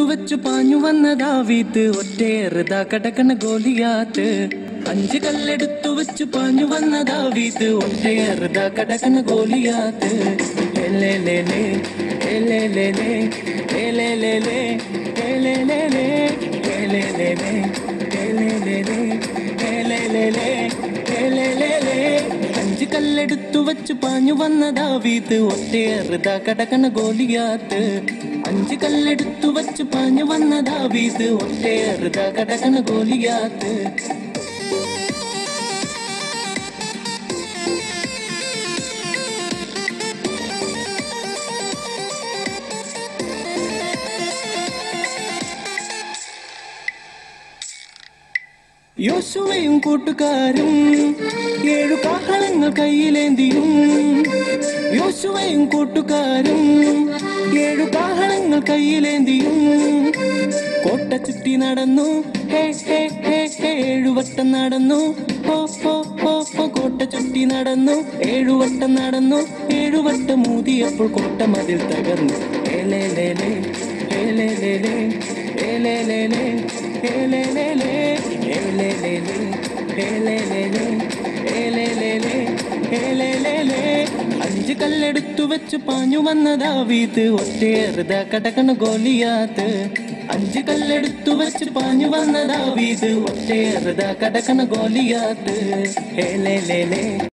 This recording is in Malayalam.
വെച്ചു പാഞ്ഞു വന്നതാ വീത്ത് ഒറ്റയേറുതാ കടക്കണ ഗോലിയാത്ത് അഞ്ച് കല്ലെടുത്തു വെച്ചു പാഞ്ഞു വന്നതാ വീത്ത് ഒറ്റയേറുതാ കടക്കണ ഗോലിയാത്ത് എലേലേലേ, എലേലേലേ, എലേലേലേ, എലേലേലേ, എലേലേലേ, എലേലേലേ, എലേലേലേ, എലേലേലേ. അഞ്ച് കല്ലെടുത്തു വെച്ചു പാഞ്ഞു വന്നതാ വീത്ത് ഒറ്റയേറുതാ കടക്കണ ഗോലിയാത്ത് അഞ്ച് കല്ലെടുത്തു വെച്ചു പാഞ്ഞു വന്നതാ വീത്ത് ഒറ്റയേറുതാ കടക്കണ ഗോലിയാത്ത് യോശുവയും കൂട്ടുകാരും ഏഴു കാഹളങ്ങൾ കയ്യിലേന്തിയും യോശുവയും കൂട്ടുകാരും ഏഴു കാഹളങ്ങൾ കയ്യിലേന്തിയും കോട്ട ചുറ്റി നടന്നു ഹേ ഹേ ഹേ ഹേ ഏഴുവട്ടം നടന്നു ഹോ ഹോ ഹോ ഹോ കോട്ട ചുറ്റി നടന്നു ഏഴുവട്ടം നടന്നു ഏഴുവട്ടം മൂതിയപ്പോൾ കോട്ട മതിൽ തകർന്നു ഏലേലേലേ ഏലേലേലേ ഏലേലേലേ ഏലേലേലേ ഏലേലേലേ ഏലേലേലേ ഏലേലേലേ ഏലേലേലേ അഞ്ച് കല്ലെടുത്തു വെച്ച് പാഞ്ഞു വന്നതാ വീത്ത് ഒറ്റയേറുത കടക്കണ ഗോലിയാത്ത് അഞ്ച് കല്ലെടുത്തു വെച്ച് പാഞ്ഞു വന്നതാ വീത് ഒറ്റയേറുത കടക്കണ ഗോലിയാത്ത് ഏലേലേലേ